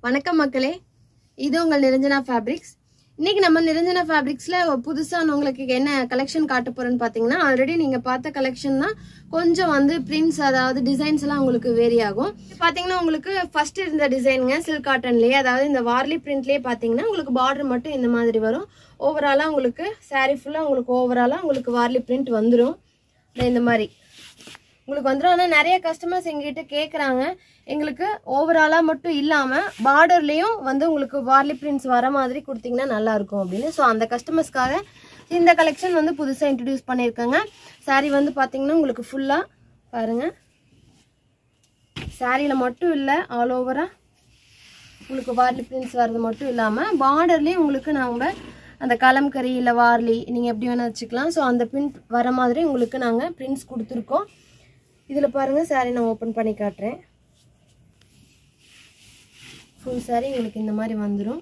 வணக்கம் மக்களே இது உங்கள் நிரஞ்சனா ஃபேப்ரிக்ஸ் இன்னைக்கு நம்ம நிரஞ்சனா ஃபேப்ரிக்ஸ்ல புதுசா நான் உங்களுக்கு என்ன கலெக்ஷன் காட்ட போறேன்னு பாத்தீங்கன்னா ஆல்ரெடி நீங்க பார்த்த கலெக்ஷன் தான் கொஞ்சம் வந்து பிரிண்ட்ஸ் அதாவது டிசைன்ஸ் எல்லாம் உங்களுக்கு வேரி ஆகும் இது பாத்தீங்கன்னா உங்களுக்கு ஃபர்ஸ்ட் இருந்த டிசைனுங்க சில்க் காட்டன்லயே அதாவது இந்த வார்லி பிரிண்ட்லயே பாத்தீங்கன்னா உங்களுக்கு பார்டர் மட்டும் இந்த மாதிரி வரும் ஓவராலா உங்களுக்கு saree ஃபுல்லா உங்களுக்கு ஓவராலா உங்களுக்கு வார்லி பிரிண்ட் வந்துடும் இந்த மாதிரி உங்களுக்கு வந்துடும் ஆனால் நிறைய கஸ்டமர்ஸ் எங்ககிட்ட கேட்குறாங்க எங்களுக்கு ஓவராலாக மட்டும் இல்லாமல் பார்டர்லேயும் வந்து உங்களுக்கு வார்லி பிரிண்ட்ஸ் வர மாதிரி கொடுத்தீங்கன்னா நல்லா இருக்கும் அப்படின்னு ஸோ அந்த கஸ்டமர்ஸ்க்காக இந்த கலெக்ஷன் வந்து புதுசாக இன்ட்ரடியூஸ் பண்ணியிருக்காங்க saree வந்து பார்த்தீங்கன்னா உங்களுக்கு ஃபுல்லாக பாருங்கள் சாரியில் மட்டும் இல்லை ஆல் ஓவராக உங்களுக்கு வார்லி பிரிண்ட்ஸ் வர்றது மட்டும் இல்லாமல் பார்டர்லேயும் உங்களுக்கு நாங்கள் அந்த கலம்கரி இல்லை வார்லி நீங்கள் எப்படி வேணால் வச்சுக்கலாம் ஸோ அந்த பிரிண்ட் வர மாதிரி உங்களுக்கு நாங்கள் பிரிண்ட்ஸ் கொடுத்துருக்கோம் இதில் பாருங்கள் saree நான் ஓப்பன் பண்ணி காட்டுறேன் ஃபுல் saree உங்களுக்கு இந்த மாதிரி வந்துடும்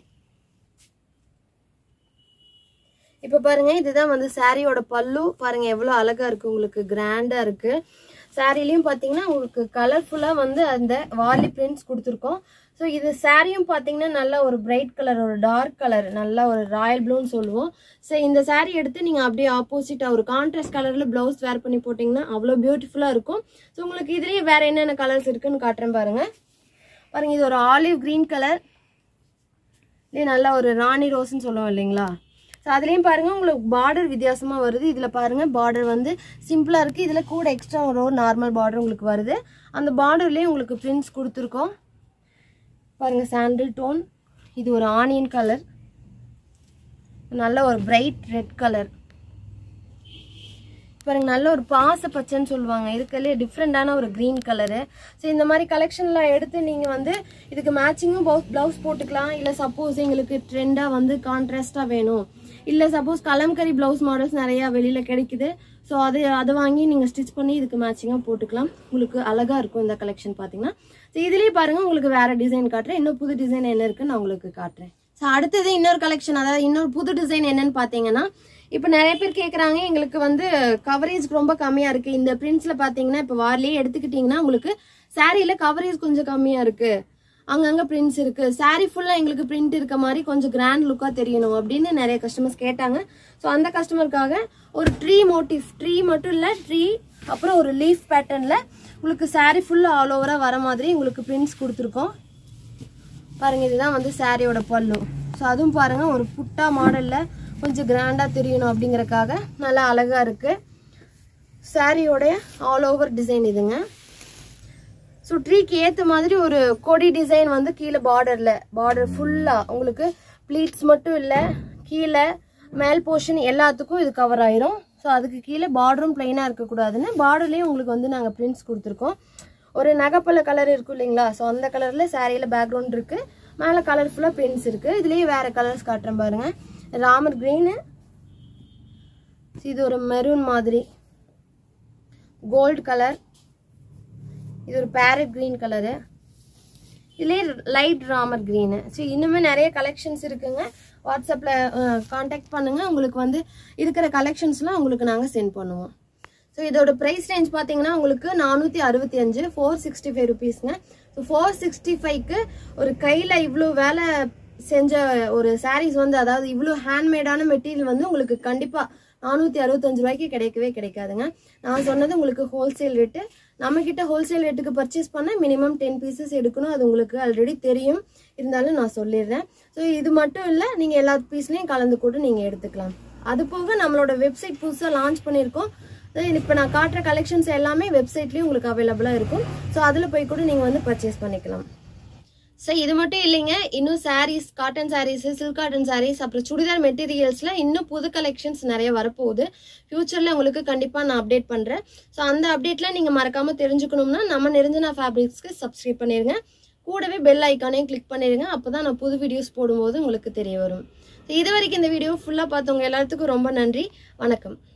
இப்போ பாருங்க இதுதான் வந்து சாரியோட பல்லு பாருங்க எவ்வளோ அழகா இருக்கு உங்களுக்கு கிராண்டா இருக்கு சாரிலையும் பார்த்தீங்கன்னா உங்களுக்கு கலர்ஃபுல்லாக வந்து அந்த வார்லி பிரிண்ட்ஸ் கொடுத்துருக்கோம் ஸோ இது சாரியும் பார்த்தீங்கன்னா நல்ல ஒரு பிரைட் கலர் ஒரு டார்க் கலர் நல்ல ஒரு ராயல் ப்ளூன்னு சொல்லுவோம் ஸோ இந்த சாரி எடுத்து நீங்கள் அப்படியே ஆப்போசிட்டாக ஒரு கான்ட்ராஸ்ட் கலரில் ப்ளவுஸ் வேர் பண்ணி போட்டிங்கன்னா அவ்வளோ பியூட்டிஃபுல்லாக இருக்கும் ஸோ உங்களுக்கு இதுலேயே வேறு என்னென்ன கலர்ஸ் இருக்குன்னு காட்டுறேன் பாருங்க பாருங்க இது ஒரு ஆலிவ் க்ரீன் கலர் இதே நல்லா ஒரு ராணி ரோஸ்ன்னு சொல்லுவோம் இல்லைங்களா ஸோ அதுலேயும் பாருங்க உங்களுக்கு பார்டர் வித்தியாசமாக வருது இதில் பாருங்க பார்டர் வந்து சிம்பிளாக இருக்குது இதில் கூட எக்ஸ்ட்ரா ஒரு நார்மல் பார்டர் உங்களுக்கு வருது அந்த பார்டர்லேயே உங்களுக்கு பிரிண்ட்ஸ் கொடுத்துருக்கோம் பாருங்க சாண்டில் டோன் இது ஒரு ஆனியன் கலர் நல்ல ஒரு பிரைட் ரெட் கலர் பாருங்க நல்ல ஒரு பாச பச்சைன்னு சொல்லுவாங்க இதுக்கல்லே டிஃப்ரெண்டான ஒரு க்ரீன் கலரு ஸோ இந்த மாதிரி கலெக்ஷன்லாம் எடுத்து நீங்கள் வந்து இதுக்கு மேட்சிங்கும் ப்ளவுஸ் போட்டுக்கலாம் இல்லை சப்போஸ் எங்களுக்கு ட்ரெண்டாக வந்து கான்ட்ராஸ்டாக வேணும் இல்லை சப்போஸ் கலம்கரி ப்ளவுஸ் மாடல்ஸ் நிறையா வெளியில் கிடைக்குது ஸோ அது அதை வாங்கி நீங்கள் ஸ்டிச் பண்ணி இதுக்கு மேட்சிங்காக போட்டுக்கலாம் உங்களுக்கு அழகாக இருக்கும் இந்த கலெக்ஷன் பார்த்தீங்கன்னா ஸோ இதுலேயே பாருங்கள் உங்களுக்கு வேறு டிசைன் காட்டுறேன் இன்னும் புது டிசைன் என்ன இருக்குன்னு நான் உங்களுக்கு காட்டுறேன் ஸோ அடுத்தது இன்னொரு கலெக்ஷன் அதாவது இன்னொரு புது டிசைன் என்னன்னு பார்த்தீங்கன்னா இப்போ நிறைய பேர் கேட்குறாங்க எங்களுக்கு வந்து கவரேஜ் ரொம்ப கம்மியாக இருக்குது இந்த பிரிண்ட்ஸில் பார்த்தீங்கன்னா இப்போ வார்லேயே எடுத்துக்கிட்டிங்கன்னா உங்களுக்கு சாரியில் கவரேஜ் கொஞ்சம் கம்மியாக இருக்குது அங்கங்கே பிரிண்ட்ஸ் இருக்குது சாரி ஃபுல்லாக எங்களுக்கு பிரிண்ட் இருக்க மாதிரி கொஞ்சம் கிராண்ட் லுக்காக தெரியணும் அப்படின்னு நிறைய கஸ்டமர்ஸ் கேட்டாங்க ஸோ அந்த கஸ்டமருக்காக ஒரு ட்ரீ மோட்டிவ் ட்ரீ மட்டும் இல்லை ட்ரீ அப்புறம் ஒரு லீஃப் பேட்டர்னில் உங்களுக்கு சாரி ஃபுல்லாக ஆல் ஓவராக வர மாதிரி உங்களுக்கு பிரிண்ட்ஸ் கொடுத்துருக்கோம் பாருங்க இதுதான் வந்து சாரியோட பல்லு ஸோ அதுவும் பாருங்க ஒரு புட்டா மாடலில் கொஞ்சம் கிராண்டாக தெரியணும் அப்படிங்கறக்காக நல்லா அழகா இருக்கு சாரியோடைய ஆல் ஓவர் டிசைன் இதுங்க ஸோ ட்ரீக்கு ஏற்ற மாதிரி ஒரு கொடி டிசைன் வந்து கீழே பார்டரில் பார்டர் ஃபுல்லாக உங்களுக்கு ப்ளீட்ஸ் மட்டும் இல்லை கீழே மேல் போர்ஷன் எல்லாத்துக்கும் இது கவர் ஆயிரும் ஸோ அதுக்கு கீழே பார்டரும் பிளைனாக இருக்கக்கூடாதுன்னு பார்டர்லேயும் உங்களுக்கு வந்து நாங்கள் பிரிண்ட்ஸ் கொடுத்துருக்கோம் ஒரு நகைப்பழ கலர் இருக்கும் இல்லைங்களா ஸோ அந்த கலரில் சாரியில் பேக்ரவுண்ட் இருக்குது மேலே கலர்ஃபுல்லாக பிரிண்ட்ஸ் இருக்குது இதுலேயே வேறு கலர்ஸ் காட்டுறேன் பாருங்கள் ராமர் க்ரீனு இது ஒரு மெரூன் மாதிரி கோல்டு கலர் இது ஒரு பேரட் க்ரீன் கலரு இதுலேயே லைட் ராமர் க்ரீனு ஸோ இன்னுமே நிறைய கலெக்ஷன்ஸ் இருக்குங்க வாட்ஸ்அப்பில் காண்டாக்ட் பண்ணுங்கள் உங்களுக்கு வந்து இருக்கிற கலெக்ஷன்ஸ்லாம் உங்களுக்கு நாங்கள் சென்ட் பண்ணுவோம் ஸோ இதோட ப்ரைஸ் ரேஞ்ச் பார்த்தீங்கன்னா உங்களுக்கு நானூற்றி அறுபத்தி அஞ்சு ஃபோர் சிக்ஸ்டி ஃபைவ் ருபீஸ்ங்க ஸோ ஃபோர் சிக்ஸ்டி ஃபைவ்க்கு ஒரு கையில் இவ்வளோ வேலை செஞ்ச ஒரு சாரீஸ் வந்து அதாவது இவ்வளோ ஹேண்ட்மேடான மெட்டீரியல் வந்து உங்களுக்கு கண்டிப்பாக நானூற்றி அறுபத்தஞ்சு ரூபாய்க்கு கிடைக்கவே கிடைக்காதுங்க நான் சொன்னது உங்களுக்கு ஹோல்சேல் ரேட்டு நம்மக்கிட்ட ஹோல்சேல் ரேட்டுக்கு பர்ச்சேஸ் பண்ண மினிமம் டென் பீசஸ் எடுக்கணும் அது உங்களுக்கு ஆல்ரெடி தெரியும் இருந்தாலும் நான் சொல்லிடுறேன் ஸோ இது மட்டும் இல்லை நீங்கள் எல்லா பீஸ்லையும் கலந்து கூட நீங்கள் எடுத்துக்கலாம் அது போக நம்மளோட வெப்சைட் புதுசாக லான்ச் பண்ணியிருக்கோம் இப்போ நான் காட்டுற கலெக்ஷன்ஸ் எல்லாமே வெப்சைட்லேயும் உங்களுக்கு அவைலபிளாக இருக்கும் ஸோ அதில் போய் கூட நீங்கள் வந்து பர்ச்சேஸ் பண்ணிக்கலாம் ஸோ இது மட்டும் இல்லைங்க இன்னும் saris cotton saris silk cotton saris அப்புறம் சுடிதார் மெட்டீரியல்ஸில் இன்னும் புது கலெக்ஷன்ஸ் நிறைய வரப்போகுது ஃப்யூச்சரில் உங்களுக்கு கண்டிப்பாக நான் அப்டேட் பண்ணுறேன் ஸோ அந்த அப்டேட்லாம் நீங்கள் மறக்காமல் தெரிஞ்சுக்கணும்னா நம்ம நெருஞ்சனா ஃபேப்ரிக்ஸ்க்கு சப்ஸ்கிரைப் பண்ணிடுங்க கூடவே பெல் ஐக்கானையும் கிளிக் பண்ணிடுங்க அப்போ தான் நான் புது வீடியோஸ் போடும்போது உங்களுக்கு தெரிய வரும் ஸோ இது வரைக்கும் இந்த வீடியோ ஃபுல்லாக பார்த்தவங்க எல்லாத்துக்கும் ரொம்ப நன்றி வணக்கம்